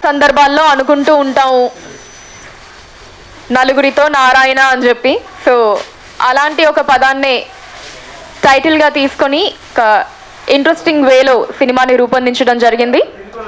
సందర్భాల్లో అనుకుంటూ ఉంటాము నలుగురితో నారాయణ అని చెప్పి సో అలాంటి ఒక పదాన్ని టైటిల్గా తీసుకొని ఒక ఇంట్రెస్టింగ్ వేలో సినిమాని రూపొందించడం జరిగింది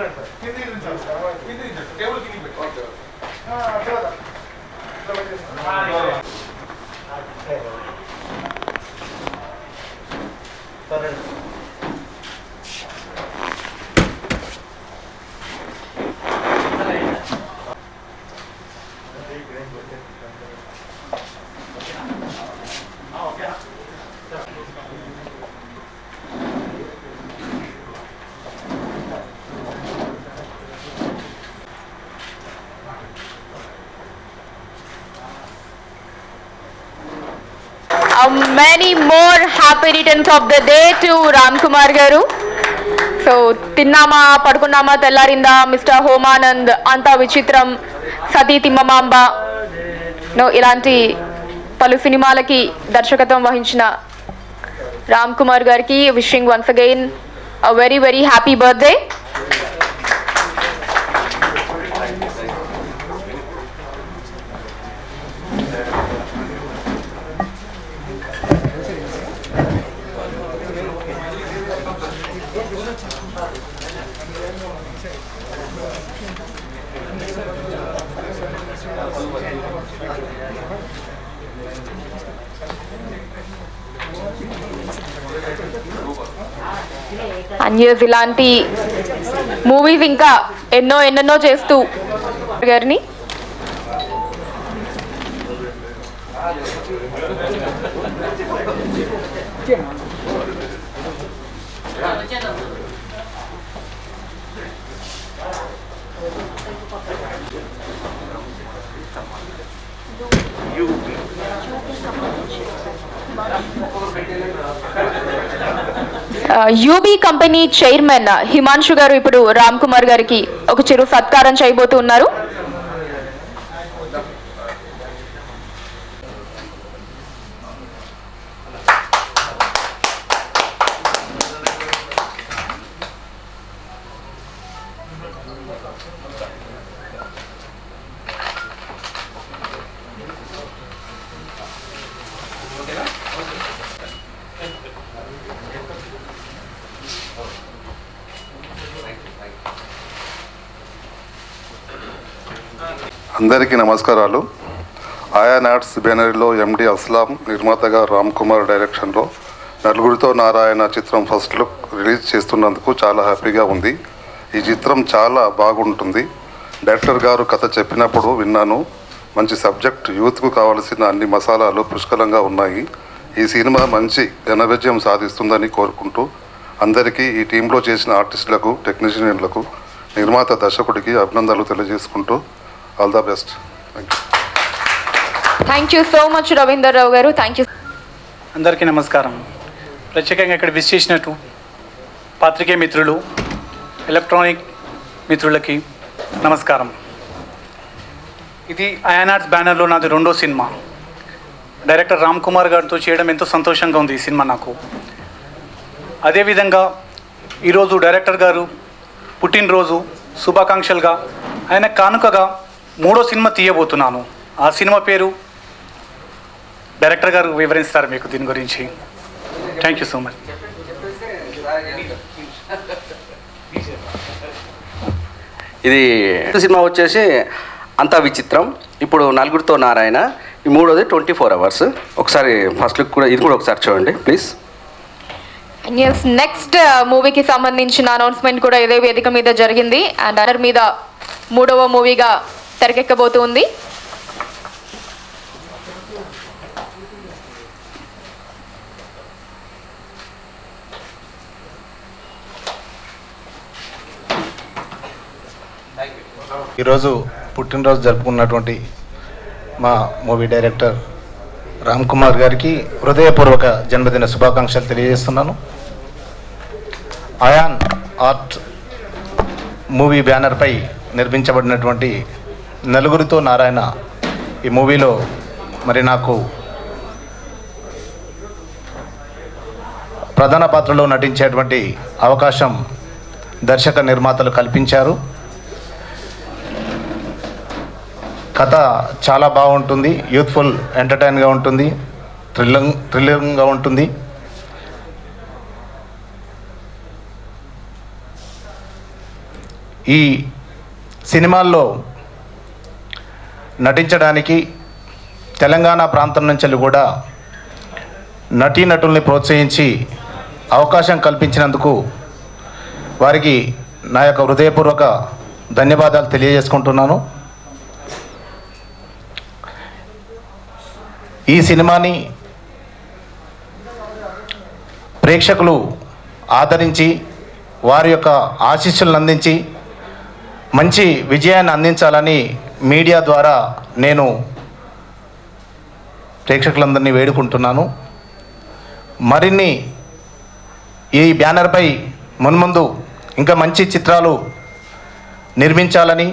many more happy returns of the day to Ram Kumar గారు సో తిన్నామా పడుకున్నామా తెల్లారిందా మిస్టర్ హోమానంద్ అంతా విచిత్రం సతీ తిమ్మమాంబ నో ఇలాంటి పలు సినిమాలకి దర్శకత్వం వహించిన రామ్ కుమార్ గారికి wishing once again a very very happy birthday అన్యూస్ ఇలాంటి మూవీస్ ఇంకా ఎన్నో ఎన్నెన్నో చేస్తూ గారిని యూబీ కంపెనీ చైర్మన్ హిమాంశు గారు ఇప్పుడు రామ్ కుమార్ గారికి ఒక చిరు సత్కారం చేయబోతూ ఉన్నారు అందరికీ నమస్కారాలు ఆయా నాట్స్ బ్యానర్లో ఎండి అస్లాం నిర్మాతగా రామ్ కుమార్ డైరెక్షన్లో నలుగురితో నారాయణ చిత్రం ఫస్ట్ లుక్ రిలీజ్ చేస్తున్నందుకు చాలా హ్యాపీగా ఉంది ఈ చిత్రం చాలా బాగుంటుంది డైరెక్టర్ గారు కథ చెప్పినప్పుడు విన్నాను మంచి సబ్జెక్ట్ యూత్కు కావలసిన అన్ని మసాలాలు పుష్కలంగా ఉన్నాయి ఈ సినిమా మంచి ఘనవిజయం సాధిస్తుందని కోరుకుంటూ అందరికీ ఈ టీంలో చేసిన ఆర్టిస్టులకు టెక్నీషియన్లకు నిర్మాత దర్శకుడికి అభినందనలు తెలియజేసుకుంటూ all the best thank you thank you so much Ravinder Rao గారు థ్యాంక్ యూ అందరికీ నమస్కారం ప్రత్యేకంగా ఇక్కడ విజ్ చేసినట్టు పాత్రికేయ మిత్రులు ఎలక్ట్రానిక్ మిత్రులకి నమస్కారం ఇది అయానార్ట్స్ బ్యానర్లో నాది రెండో సినిమా డైరెక్టర్ రామ్ కుమార్ గారితో చేయడం ఎంతో సంతోషంగా ఉంది ఈ సినిమా నాకు అదేవిధంగా ఈరోజు డైరెక్టర్ గారు పుట్టినరోజు శుభాకాంక్షలుగా ఆయన కానుకగా మూడో సినిమా తీయబోతున్నాను ఆ సినిమా పేరు డైరెక్టర్ గారు వివరిస్తారు మీకు దీని గురించి థ్యాంక్ యూ సో మచ్ ఇది సినిమా వచ్చేసి అంతా విచిత్రం ఇప్పుడు నలుగురితో నారాయణ ఈ మూడోది ట్వంటీ ఫోర్ అవర్స్ ఒకసారి ఫస్ట్ లుక్ కూడా ఇది కూడా ఒకసారి చూడండి ప్లీజ్ ఎస్ నెక్స్ట్ మూవీకి సంబంధించిన అనౌన్స్మెంట్ కూడా ఇదే వేదిక మీద జరిగింది అండ్ అనర్ మీద మూడవ మూవీగా తెరకెక్కబోతుంది ఈరోజు పుట్టినరోజు జరుపుకున్నటువంటి మా మూవీ డైరెక్టర్ రామ్ కుమార్ గారికి హృదయపూర్వక జన్మదిన శుభాకాంక్షలు తెలియజేస్తున్నాను అయాన్ ఆర్ట్ మూవీ బ్యానర్పై నిర్మించబడినటువంటి నలుగురితో నారాయణ ఈ మూవీలో మరి నాకు ప్రధాన పాత్రలో నటించేటువంటి అవకాశం దర్శక నిర్మాతలు కల్పించారు కథ చాలా బాగుంటుంది యూత్ఫుల్ ఎంటర్టైన్గా ఉంటుంది థ్రిల్లింగ్ థ్రిల్లింగ్గా ఉంటుంది ఈ సినిమాల్లో నటించడానికి తెలంగాణ ప్రాంతం నుంచి కూడా నటీనటుల్ని ప్రోత్సహించి అవకాశం కల్పించినందుకు వారికి నా యొక్క హృదయపూర్వక ధన్యవాదాలు తెలియజేసుకుంటున్నాను ఈ సినిమాని ప్రేక్షకులు ఆదరించి వారి యొక్క ఆశీస్సులను అందించి మంచి విజయాన్ని అందించాలని మీడియా ద్వారా నేను ప్రేక్షకులందరినీ వేడుకుంటున్నాను మరిన్ని ఈ బ్యానర్పై మున్ముందు ఇంకా మంచి చిత్రాలు నిర్మించాలని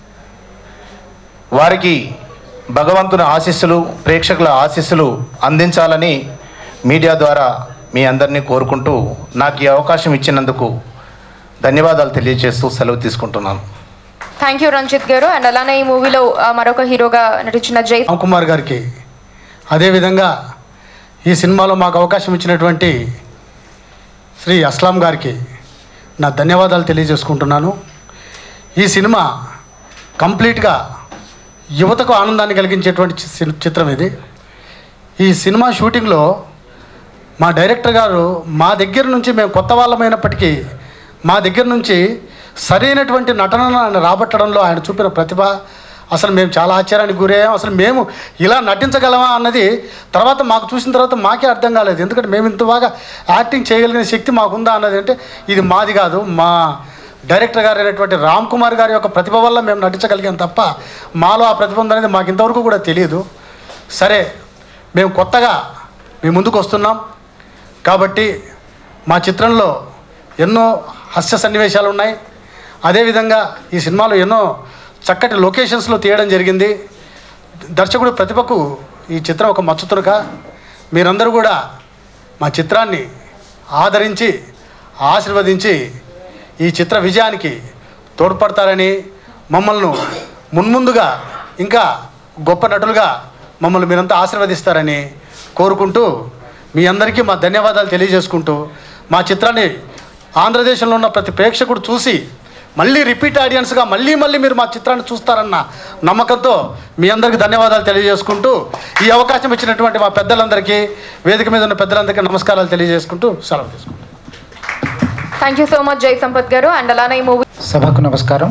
వారికి భగవంతుని ఆశీస్సులు ప్రేక్షకుల ఆశీస్సులు అందించాలని మీడియా ద్వారా మీ అందరినీ కోరుకుంటూ నాకు ఈ అవకాశం ఇచ్చినందుకు ధన్యవాదాలు తెలియజేస్తూ సెలవు తీసుకుంటున్నాను థ్యాంక్ యూ రంజిత్ గారు అండ్ అలానే ఈ మూవీలో మరొక హీరోగా నటించిన జై రామ్ కుమార్ గారికి అదేవిధంగా ఈ సినిమాలో మాకు అవకాశం ఇచ్చినటువంటి శ్రీ అస్లాం గారికి నా ధన్యవాదాలు తెలియజేసుకుంటున్నాను ఈ సినిమా కంప్లీట్గా యువతకు ఆనందాన్ని కలిగించేటువంటి చి- చిత్రం ఇది ఈ సినిమా షూటింగ్లో మా డైరెక్టర్ గారు మా దగ్గర నుంచి మేము కొత్త వాళ్ళమైనప్పటికీ మా దగ్గర నుంచి సరైనటువంటి నటనను ఆయన రాబట్టడంలో ఆయన చూపిన ప్రతిభ అసలు మేము చాలా ఆశ్చర్యానికి గురయ్యాం అసలు మేము ఇలా నటించగలమా అన్నది తర్వాత మాకు చూసిన తర్వాత మాకే అర్థం కాలేదు ఎందుకంటే మేము ఇంత బాగా యాక్టింగ్ చేయగలిగిన శక్తి మాకుందా అన్నది అంటే ఇది మాది కాదు మా డైరెక్టర్ గారు అయినటువంటి రామ్ కుమార్ గారి యొక్క ప్రతిభ వల్ల మేము నటించగలిగాం తప్ప మాలో ఆ ప్రతిభ ఉందనేది మాకు ఇంతవరకు కూడా తెలియదు సరే మేము కొత్తగా మీ ముందుకు వస్తున్నాం కాబట్టి మా చిత్రంలో ఎన్నో హాస్య సన్నివేశాలు ఉన్నాయి అదేవిధంగా ఈ సినిమాలో ఎన్నో చక్కటి లొకేషన్స్లో తీయడం జరిగింది దర్శకుడు ప్రతిభకు ఈ చిత్రం ఒక మచ్చుతునక మీరందరూ కూడా మా చిత్రాన్ని ఆదరించి ఆశీర్వదించి ఈ చిత్ర విజయానికి తోడ్పడతారని మమ్మల్ని మున్ముందుగా ఇంకా గొప్ప నటులుగా మమ్మల్ని మీరంతా ఆశీర్వదిస్తారని కోరుకుంటూ మీ అందరికీ మా ధన్యవాదాలు తెలియజేసుకుంటూ మా చిత్రాన్ని ఆంధ్రదేశంలో ఉన్న ప్రతి ప్రేక్షకుడు చూసి మళ్ళీ రిపీట్ ఆడియన్స్గా మళ్ళీ మళ్ళీ మీరు మా చిత్రాన్ని చూస్తారన్న నమ్మకంతో మీ అందరికీ ధన్యవాదాలు తెలియజేసుకుంటూ ఈ అవకాశం ఇచ్చినటువంటి మా పెద్దలందరికీ వేదిక మీద ఉన్న పెద్దలందరికీ నమస్కారాలు తెలియజేసుకుంటూ సెలవు తీసుకుంటాం థ్యాంక్ యూ సో మచ్ జై సంపత్ గారు అండ్ అలానే ఈ మూవీ సభకు నమస్కారం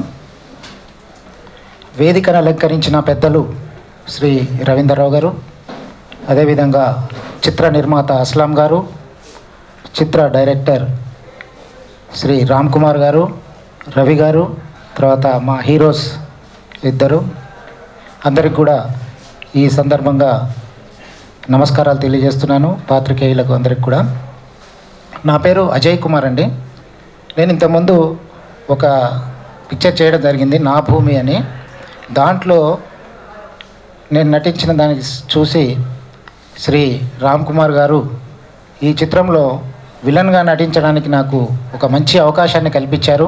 వేదికను అలంకరించిన పెద్దలు శ్రీ రవీంద్రరావు గారు అదేవిధంగా చిత్ర నిర్మాత అస్లాం గారు చిత్ర డైరెక్టర్ శ్రీ రామ్ కుమార్ గారు రవి గారు తర్వాత మా హీరోస్ ఇద్దరు అందరికి కూడా ఈ సందర్భంగా నమస్కారాలు తెలియజేస్తున్నాను పాత్రికేయులకు అందరికి కూడా నా పేరు అజయ్ కుమార్ అండి నేను ఇంతకుముందు ఒక పిక్చర్ చేయడం జరిగింది నా భూమి అని దాంట్లో నేను నటించిన దానికి చూసి శ్రీ రామ్ కుమార్ గారు ఈ చిత్రంలో విలన్గా నటించడానికి నాకు ఒక మంచి అవకాశాన్ని కల్పించారు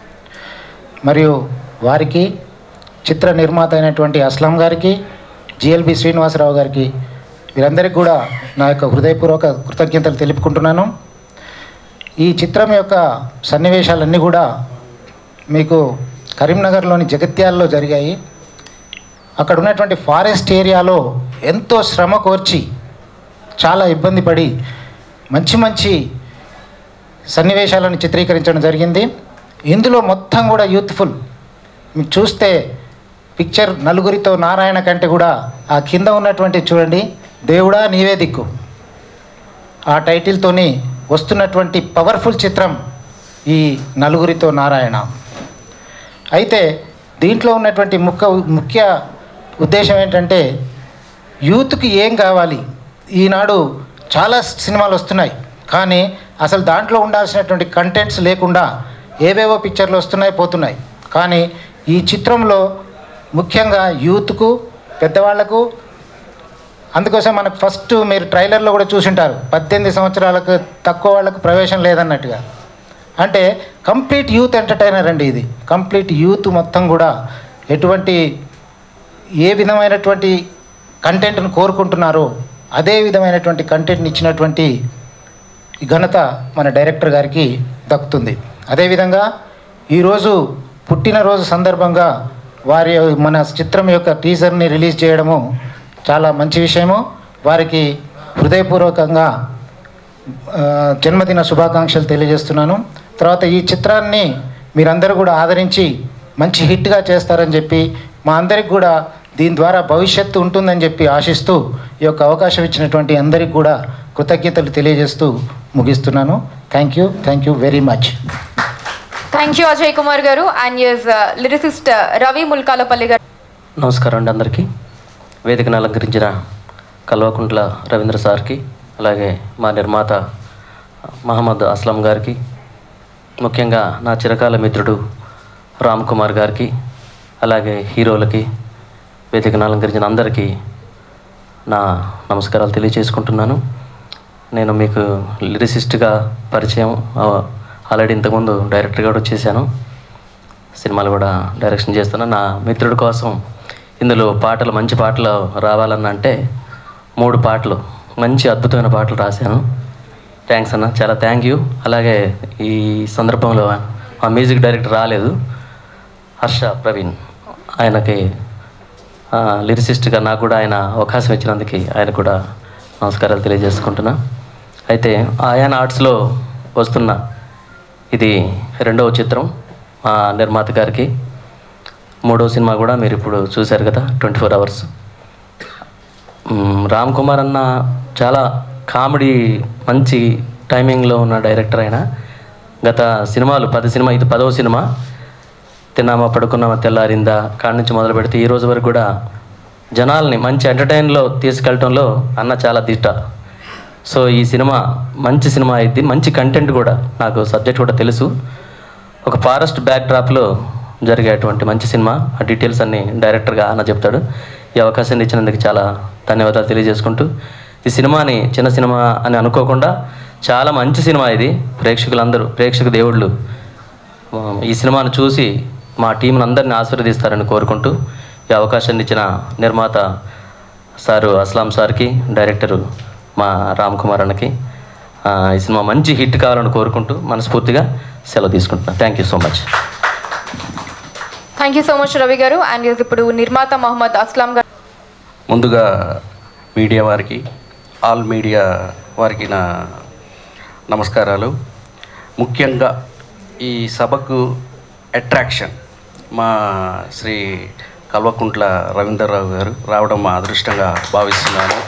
మరియు వారికి చిత్ర నిర్మాత అయినటువంటి అస్లాం గారికి జిఎల్బి శ్రీనివాసరావు గారికి వీరందరికీ కూడా నా యొక్క హృదయపూర్వక కృతజ్ఞతలు తెలుపుకుంటున్నాను ఈ చిత్రం యొక్క సన్నివేశాలన్నీ కూడా మీకు కరీంనగర్లోని జగిత్యాలలో జరిగాయి అక్కడ ఉన్నటువంటి ఫారెస్ట్ ఏరియాలో ఎంతో శ్రమ కోర్చి చాలా ఇబ్బంది పడి మంచి మంచి సన్నివేశాలను చిత్రీకరించడం జరిగింది ఇందులో మొత్తం కూడా యూత్ఫుల్ మీకు చూస్తే పిక్చర్ నలుగురితో నారాయణ కంటే కూడా ఆ కింద ఉన్నటువంటి చూడండి దేవుడా నీవే దిక్కు ఆ టైటిల్తోని వస్తున్నటువంటి పవర్ఫుల్ చిత్రం ఈ నలుగురితో నారాయణ అయితే దీంట్లో ఉన్నటువంటి ముఖ్య ముఖ్య ఉద్దేశం ఏంటంటే యూత్కి ఏం కావాలి ఈనాడు చాలా సినిమాలు వస్తున్నాయి కానీ అసలు దాంట్లో ఉండాల్సినటువంటి కంటెంట్స్ లేకుండా ఏవేవో పిక్చర్లు వస్తున్నాయి పోతున్నాయి కానీ ఈ చిత్రంలో ముఖ్యంగా యూత్కు పెద్దవాళ్లకు అందుకోసం మనకు ఫస్ట్ మీరు ట్రైలర్లో కూడా చూసింటారు పద్దెనిమిది సంవత్సరాలకు తక్కువ వాళ్ళకు ప్రవేశం లేదన్నట్టుగా అంటే కంప్లీట్ యూత్ ఎంటర్టైనర్ అండి ఇది కంప్లీట్ యూత్ మొత్తం కూడా ఎటువంటి ఏ విధమైనటువంటి కంటెంట్ను కోరుకుంటున్నారో అదే విధమైనటువంటి కంటెంట్ని ఇచ్చినటువంటి ఈ ఘనత మన డైరెక్టర్ గారికి దక్కుతుంది అదేవిధంగా ఈరోజు పుట్టినరోజు సందర్భంగా వారి మన చిత్రం యొక్క టీజర్ని రిలీజ్ చేయడము చాలా మంచి విషయము వారికి హృదయపూర్వకంగా ఆ, జన్మదిన శుభాకాంక్షలు తెలియజేస్తున్నాను తర్వాత ఈ చిత్రాన్ని మీరందరూ కూడా ఆదరించి మంచి హిట్గా చేస్తారని చెప్పి మా అందరికి కూడా దీని ద్వారా భవిష్యత్తు ఉంటుందని చెప్పి ఆశిస్తూ ఈ యొక్క అవకాశం ఇచ్చినటువంటి అందరికి కూడా కృతజ్ఞతలు తెలియజేస్తూ ముగిస్తున్నాను thank you thank you very much thank you Ajay Kumar గారు and yes lyricist Ravi Mulkalapalli గారు నమస్కారం అండి అందరికీ వేదికను అలంకరించిన కల్వకుంట్ల రవీంద్ర సార్కి అలాగే మా నిర్మాత మహమ్మద్ అస్లం గారికి ముఖ్యంగా నా చిరకాల మిత్రుడు రామ్ కుమార్ గారికి అలాగే హీరోలకి వేదికను అలంకరించిన అందరికీ నా నమస్కారాలు తెలియజేసుకుంటున్నాను నేను మీకు లిరిసిస్ట్గా పరిచయం ఆ, ఆల్రెడీ ఇంతకుముందు డైరెక్టర్గా కూడా చేశాను సినిమాలు కూడా డైరెక్షన్ చేస్తాను నా మిత్రుడి కోసం ఇందులో పాటలు మంచి పాటలు రావాలన్న అంటే మూడు పాటలు మంచి అద్భుతమైన పాటలు రాశాను థ్యాంక్స్ అన్న చాలా థ్యాంక్ యూ అలాగే ఈ సందర్భంలో మా మ్యూజిక్ డైరెక్టర్ రాలేదు హర్ష ప్రవీణ్ ఆయనకి ఆ, లిరిసిస్ట్గా నాకు కూడా ఆయన అవకాశం ఇచ్చినందుకు ఆయన కూడా నమస్కారాలు తెలియజేసుకుంటున్నా అయితే ఆయాన్ ఆర్ట్స్లో వస్తున్న ఇది రెండవ చిత్రం మా నిర్మాత గారికి మూడో సినిమా కూడా మీరు ఇప్పుడు చూశారు కదా twenty four hours hmm, Ram Kumar అన్న చాలా కామెడీ మంచి టైమింగ్లో ఉన్న డైరెక్టర్ అయినా గత సినిమాలు పది సినిమా ఇది పదవ సినిమా తిన్నామా పడుకున్నామా తెల్లారిందా కాడి నుంచి మొదలు పెడితే ఈ రోజు వరకు కూడా జనాల్ని మంచి ఎంటర్టైన్లో తీసుకెళ్ళటంలో అన్న చాలా దిట్ట సో ఈ సినిమా మంచి సినిమా అయింది మంచి కంటెంట్ కూడా నాకు సబ్జెక్ట్ కూడా తెలుసు ఒక ఫారెస్ట్ బ్యాక్ డ్రాప్లో జరిగేటువంటి మంచి సినిమా ఆ డీటెయిల్స్ అన్ని డైరెక్టర్గా అన్న చెప్తాడు ఈ అవకాశాన్ని ఇచ్చినందుకు చాలా ధన్యవాదాలు తెలియజేసుకుంటూ ఈ సినిమాని చిన్న సినిమా అని అనుకోకుండా చాలా మంచి సినిమా ఇది ప్రేక్షకులందరూ ప్రేక్షక దేవుళ్ళు ఆ, ఈ సినిమాను చూసి మా టీంని అందరిని ఆశీర్వదిస్తారని కోరుకుంటూ ఈ అవకాశాన్ని ఇచ్చిన నిర్మాత సారు అస్లాం సార్కి డైరెక్టరు మా రామ్ కుమార్ అన్నకి ఆ, ఈ సినిమా మంచి హిట్ కావాలని కోరుకుంటూ మనస్ఫూర్తిగా సెలవు తీసుకుంటున్నాను thank you so much thank you so much Ravi గారు అండ్ yes, ఇప్పుడు నిర్మాత మొహమ్మద్ అస్లాం గారు ముందుగా మీడియా వారికి ఆల్ మీడియా వారికి నా నమస్కారాలు ముఖ్యంగా ఈ సభకు అట్రాక్షన్ మా శ్రీ కల్వకుంట్ల రవీందర్రావు గారు రావడం మా అదృష్టంగా భావిస్తున్నాను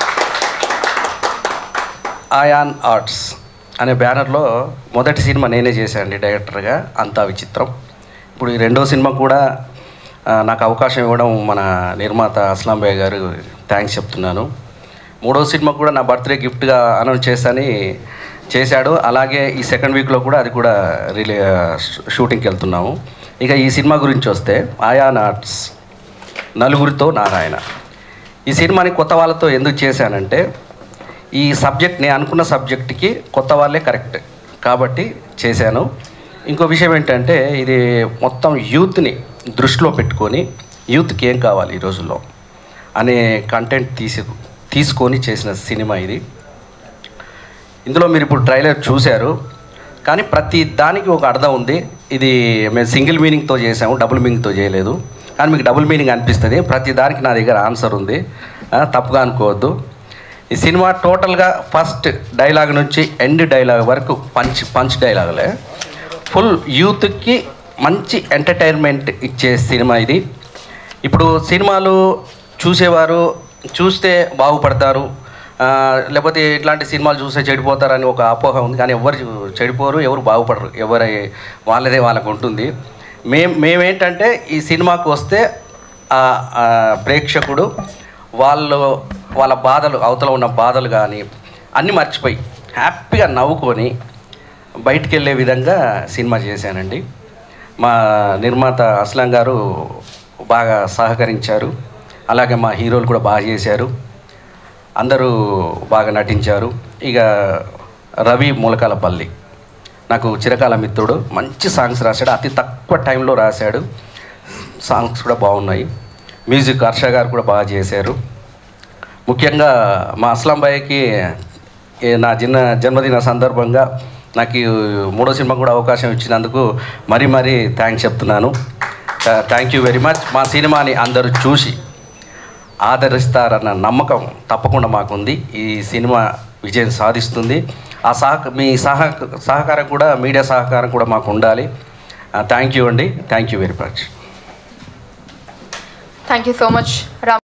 ఆయాన్ ఆర్ట్స్ అనే బ్యానర్లో మొదటి సినిమా నేనే చేశానండి డైరెక్టర్గా అంతా విచిత్రం ఇప్పుడు ఈ రెండో సినిమా కూడా ఆ, నాకు అవకాశం ఇవ్వడం మన నిర్మాత అస్లాం భాయ్ గారు థ్యాంక్స్ చెప్తున్నాను మూడో సినిమా కూడా నా బర్త్డే గిఫ్ట్గా అనౌన్స్ చేశాని చేశాడు అలాగే ఈ సెకండ్ వీక్లో కూడా అది కూడా రిలే షూటింగ్కి వెళ్తున్నాము ఇక ఈ సినిమా గురించి వస్తే ఆయాన్ ఆర్ట్స్ నలుగురితో నారాయణ ఈ సినిమాని కొత్త వాళ్ళతో ఎందుకు చేశానంటే ఈ సబ్జెక్ట్ నేను అనుకున్న సబ్జెక్ట్కి కొత్త వాళ్ళే కరెక్ట్ కాబట్టి చేశాను ఇంకో విషయం ఏంటంటే ఇది మొత్తం యూత్ని దృష్టిలో పెట్టుకొని యూత్కి ఏం కావాలి ఈ రోజుల్లో అనే కంటెంట్ తీసి తీసుకొని చేసిన సినిమా ఇది ఇందులో మీరు ఇప్పుడు ట్రైలర్ చూశారు కానీ ప్రతి దానికి ఒక అర్థం ఉంది ఇది మేము సింగిల్ మీనింగ్తో చేసాము డబుల్ మీనింగ్తో చేయలేదు కానీ మీకు డబుల్ మీనింగ్ అనిపిస్తుంది ప్రతి దానికి నా దగ్గర ఆన్సర్ ఉంది ఆ, తప్పుగా అనుకోవద్దు ఈ సినిమా టోటల్గా ఫస్ట్ డైలాగ్ నుంచి ఎండ్ డైలాగ్ వరకు పంచ్ పంచ్ డైలాగులే ఫుల్ యూత్కి మంచి ఎంటర్టైన్మెంట్ ఇచ్చే సినిమా ఇది ఇప్పుడు సినిమాలు చూసేవారు చూస్తే బాగుపడతారు ఆ, లేకపోతే ఇట్లాంటి సినిమాలు చూస్తే చెడిపోతారని ఒక అపోహ ఉంది కానీ ఎవరు చూ- చెడిపోరు ఎవరు బాగుపడరు ఎవరి వాళ్ళదే వాళ్ళకు ఉంటుంది మేం మేమేంటంటే ఈ సినిమాకు వస్తే ఆ, ఆ ప్రేక్షకుడు వాళ్ళు వాళ్ళ బాధలు అవతల ఉన్న బాధలు కానీ అన్నీ మర్చిపోయి హ్యాపీగా నవ్వుకొని బయటికి వెళ్ళే విధంగా సినిమా చేశానండి మా నిర్మాత అస్లాం గారు బాగా సహకరించారు అలాగే మా హీరోలు కూడా బాగా చేశారు అందరూ బాగా నటించారు ఇక రవి మూలకాలపల్లి నాకు చిరకాల మిత్రుడు మంచి సాంగ్స్ రాశాడు అతి తక్కువ టైంలో రాశాడు సాంగ్స్ కూడా బాగున్నాయి మ్యూజిక్ హర్ష గారు కూడా బాగా చేశారు ముఖ్యంగా మా అస్లాం బాయ్కి ఏ నా జన్మ జన్మదిన సందర్భంగా నాకు ఈ మూడో సినిమా కూడా అవకాశం ఇచ్చినందుకు మరీ మరీ థ్యాంక్స్ చెప్తున్నాను థ్యాంక్ యూ వెరీ మచ్ మా సినిమాని అందరూ చూసి ఆదరిస్తారన్న నమ్మకం తప్పకుండా మాకుంది ఈ సినిమా విజయం సాధిస్తుంది ఆ సహక మీ సహ సహకారం కూడా మీడియా సహకారం కూడా మాకు ఉండాలి థ్యాంక్ యూ అండి thank you very much thank you so much Ram